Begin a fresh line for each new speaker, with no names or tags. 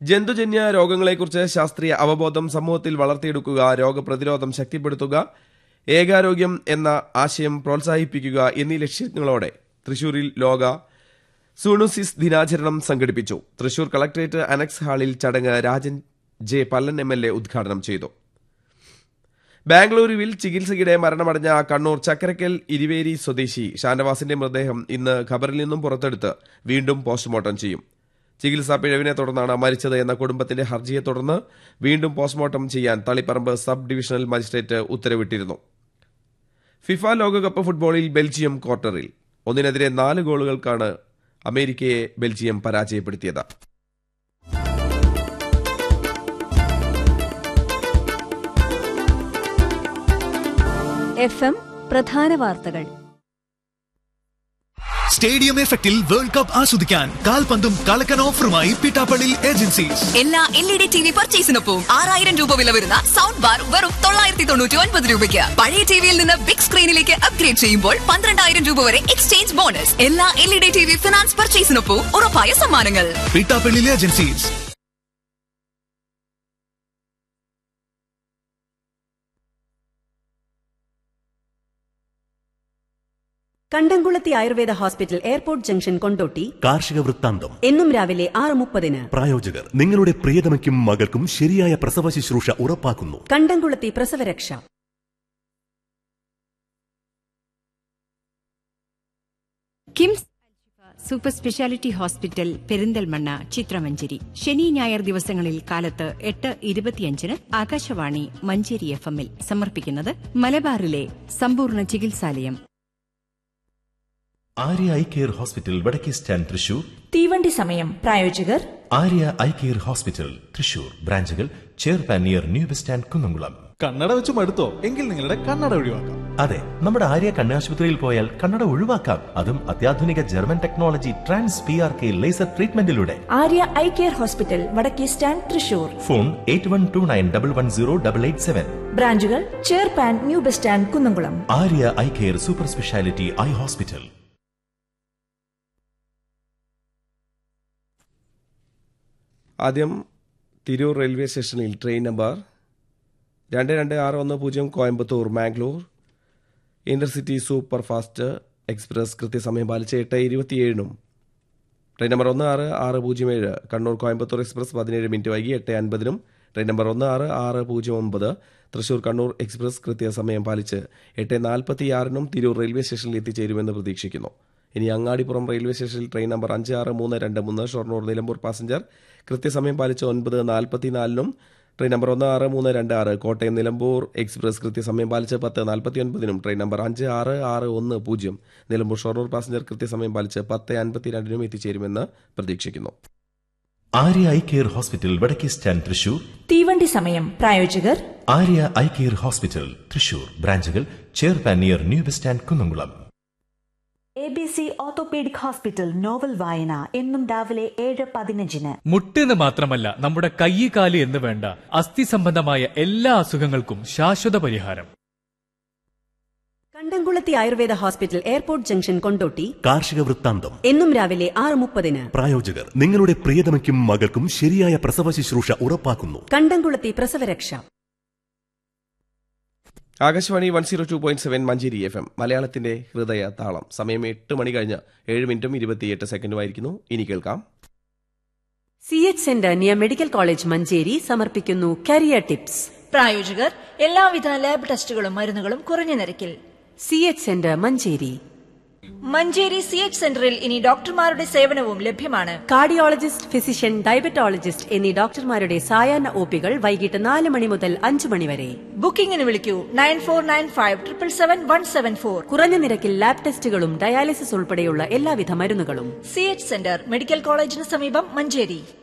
ജന്തുജന്യ രോഗങ്ങളെക്കുറിച്ച് ശാസ്ത്രീയ അവബോധം സമൂഹത്തിൽ വളർത്തിയെടുക്കുക രോഗപ്രതിരോധം ശക്തിപ്പെടുത്തുക ഏകാരോഗ്യം എന്ന ആശയം പ്രോത്സാഹിപ്പിക്കുക എന്നീ ലക്ഷ്യങ്ങളോടെ തൃശൂരിൽ ലോക സൂണുസിസ് ദിനാചരണം സംഘടിപ്പിച്ചു തൃശൂർ കളക്ടറേറ്റ് അനക്സ് ഹാളിൽ ചടങ്ങ് Rajan J Pallan M L A ഉദ്ഘാടനം ചെയ്തു ബാംഗ്ലൂരുവിൽ ചികിത്സയ്ക്കിടെ മരണമടഞ്ഞ കണ്ണൂർ ചക്കരക്കൽ ഇരുവേരി സ്വദേശി ഷാനവാസിന്റെ മൃതദേഹം ഇന്ന് ഖബറിൽ നിന്നും പുറത്തെടുത്ത് വീണ്ടും പോസ്റ്റ്മോർട്ടം ചെയ്യും ചികിത്സാ പിഴവിനെ തുടർന്നാണ് മരിച്ചത് എന്ന കുടുംബത്തിന്റെ ഹർജിയെ തുടർന്ന് വീണ്ടും പോസ്റ്റ്മോർട്ടം ചെയ്യാൻ തളിപ്പറമ്പ് സബ് ഡിവിഷണൽ മജിസ്ട്രേറ്റ് ഉത്തരവിട്ടിരുന്നു ഫിഫ ലോകകപ്പ് ഫുട്ബോളിൽ ബെൽജിയം ക്വാർട്ടറിൽ ഒന്നിനെതിരെ നാല് ഗോളുകൾക്കാണ് അമേരിക്കയെ ബെൽജിയം പരാജയപ്പെടുത്തിയത്
എഫ് എം പ്രധാന വാർത്തകൾ
സ്റ്റേഡിയം എഫക്റ്റിൽ വേൾഡ് കപ്പ് ആസ്വദിക്കാൻ കാൽപന്തും കളക്കൻ ഓഫറുമായി പിട്ടാപ്പള്ളി ഏജൻസീസ്
എല്ലാ L E D T V പർച്ചേസിനൊപ്പം ആറായിരം രൂപ വില വരുന്ന സൗണ്ട് ബാർ വെറും തൊള്ളായിരത്തി തൊണ്ണൂറ്റി ഒൻപത് രൂപയ്ക്ക് പഴയ ടിവിയിൽ നിന്ന് ബിഗ് സ്ക്രീനിലേക്ക് അപ്ഗ്രേഡ് ചെയ്യുമ്പോൾ പന്ത്രണ്ടായിരം രൂപ വരെ എക്സ്ചേഞ്ച് ബോണസ് എല്ലാ L E D T V finance പർച്ചേസിനൊപ്പം ഉറപ്പായ സമ്മാനങ്ങൾ
Pittappally agencies
Kandamkulathy Ayurveda hospital airport junction Kondotty
കാർഷിക വൃത്താന്തം
എന്നും രാവിലെ ആറ് മുപ്പതിന്
പ്രായോജകർ നിങ്ങളുടെ പ്രിയതമയ്ക്കും മകൾക്കും ശരിയായ പ്രസവ ശുശ്രൂഷ ഉറപ്പാക്കുന്നു
കണ്ടംകുളത്തി പ്രസവരക്ഷ
KIMS super speciality hospital Perinthalmanna ചിത്രമഞ്ചേരി ശനി ഞായർ ദിവസങ്ങളിൽ കാലത്ത് എട്ട് ഇരുപത്തിയഞ്ചിന് ആകാശവാണി മഞ്ചേരി എഫ് എമ്മിൽ സമർപ്പിക്കുന്നത് മലബാറിലെ സമ്പൂർണ്ണ ചികിത്സാലയം
ആര്യ ഐ കെയർ ഹോസ്പിറ്റൽ വടക്കേ സ്റ്റാൻഡ് തൃശൂർ
തീവണ്ടി സമയം പ്രായോജകർ
Arya eye care hospital Thrissur ബ്രാഞ്ചുകൾ ചെയർപാൻ near new bus stand Kunnamkulam
കണ്ണട വെച്ച് മടുത്തോ എങ്കിൽ നിങ്ങളുടെ കണ്ണട ഒഴിവാക്കാം
അതെ നമ്മുടെ ആര്യ കണ്ണാശുപത്രിയിൽ പോയാൽ കണ്ണട ഒഴിവാക്കാം അതും അത്യാധുനിക German technology trans P R K laser ട്രീറ്റ്മെന്റിലൂടെ
ആര്യ ഐ കെയർ ഹോസ്പിറ്റൽ വടക്കേ stand Thrissur
phone eight one two nine double one zero double eight seven
ബ്രാഞ്ചുകൾ ചെയർപാൻ new bus stand Kunnamkulam
Arya eye care super speciality eye hospital
ആദ്യം Tirur railway സ്റ്റേഷനിൽ train number രണ്ട് രണ്ട് ആറ് ഒന്ന് പൂജ്യം Coimbatore Mangalore intercity super fast express കൃത്യസമയം പാലിച്ച് എട്ട് ഇരുപത്തിയേഴിനും ട്രെയിൻ നമ്പർ ഒന്ന് ആറ് ആറ് പൂജ്യം ഏഴ് കണ്ണൂർ കോയമ്പത്തൂർ എക്സ്പ്രസ് പതിനേഴ് മിനിറ്റ് വൈകി എട്ട് അൻപതിനും ട്രെയിൻ നമ്പർ ഒന്ന് ആറ് ആറ് പൂജ്യം ഒമ്പത് തൃശൂർ കണ്ണൂർ എക്സ്പ്രസ് കൃത്യസമയം പാലിച്ച് എട്ട് നാൽപ്പത്തിയാറിനും തിരൂർ റെയിൽവേ സ്റ്റേഷനിൽ എത്തിച്ചേരുമെന്ന് പ്രതീക്ഷിക്കുന്നു ഇനി അങ്ങാടിപ്പുറം റെയിൽവേ സ്റ്റേഷനിൽ ട്രെയിൻ നമ്പർ അഞ്ച് ആറ് മൂന്ന് രണ്ട് മൂന്ന് ഷൊർണൂർ നിലമ്പൂർ പാസഞ്ചർ കൃത്യസമയം പാലിച്ച് ഒൻപത് നാൽപ്പത്തിനാലിനും ട്രെയിൻ നമ്പർ ഒന്ന് ആറ് മൂന്ന് രണ്ട് ആറ് കോട്ടയം നിലമ്പൂർ എക്സ്പ്രസ് കൃത്യസമയം പാലിച്ച് പത്ത് നാൽപ്പത്തി ഒൻപതിനും ട്രെയിൻ നമ്പർ അഞ്ച് ആറ് ആറ് ഒന്ന് പൂജ്യം നിലമ്പൂർ ഷൊർണൂർ പാസഞ്ചർ കൃത്യസമയം പാലിച്ച് പത്ത് അൻപത്തിരണ്ടിനും എത്തിച്ചേരുമെന്ന് പ്രതീക്ഷിക്കുന്നു
ആര്യ ഐ കെയർ ഹോസ്പിറ്റൽ വടക്കേ സ്റ്റാൻഡ് തൃശൂർ
തീവണ്ടി സമയം പ്രായോജകർ
Arya eye care hospital Thrissur ബ്രാഞ്ചുകൾ ചെയർപാൻ near new bus stand Kunnamkulam
A B C orthopaedic hospital novel വായന എന്നും രാവിലെ ഏഴ് പതിനഞ്ചിന്
മുട്ടെന്ന് മാത്രമല്ല നമ്മുടെ കൈ കാല് എന്ന് വേണ്ട അസ്ഥി സംബന്ധമായ എല്ലാ അസുഖങ്ങൾക്കും ശാശ്വത പരിഹാരം
Kandamkulathy Ayurveda hospital airport junction Kondotty
കാർഷിക വൃത്താന്തം
എന്നും രാവിലെ ആറ് മുപ്പതിന്
പ്രായോജകർ നിങ്ങളുടെ പ്രിയതമയ്ക്കും മകൾക്കും ശരിയായ പ്രസവ ശുശ്രൂഷ ഉറപ്പാക്കുന്നു
കണ്ടംകുളത്തി പ്രസവരക്ഷ
Akashvani one zero two point seven Manjeri F M മലയാളത്തിന്റെ ഹൃദയ താളം സമയം എട്ട് മണി കഴിഞ്ഞ് ഏഴ് മിനിറ്റും ഇരുപത്തിയെട്ട് സെക്കൻഡുമായിരിക്കുന്നു ഇനി കേൾക്കാം
C H centre near medical college Manjeri സമർപ്പിക്കുന്നു കരിയർ ടിപ്സ്
പ്രായോജകർ എല്ലാവിധ ലാബ് ടെസ്റ്റുകളും മരുന്നുകളും കുറഞ്ഞ നിരക്കിൽ
C H centre Manjeri
Manjeri C H സെന്ററിൽ ഇനി ഡോക്ടർമാരുടെ സേവനവും ലഭ്യമാണ്
കാർഡിയോളജിസ്റ്റ് ഫിസിഷ്യൻ ഡയബറ്റോളജിസ്റ്റ് എന്നീ ഡോക്ടർമാരുടെ സായാഹ്ന ഒപികൾ വൈകിട്ട് നാല് മണി മുതൽ അഞ്ചു മണി വരെ
ബുക്കിംഗിന് വിളിക്കൂ nine four nine five triple seven one seven four
കുറഞ്ഞ നിരക്കിൽ ലാബ് ടെസ്റ്റുകളും ഡയാലിസിസ് ഉൾപ്പെടെയുള്ള എല്ലാവിധ മരുന്നുകളും
സി എച്ച് സെന്റർ മെഡിക്കൽ കോളേജിന് സമീപം മഞ്ചേരി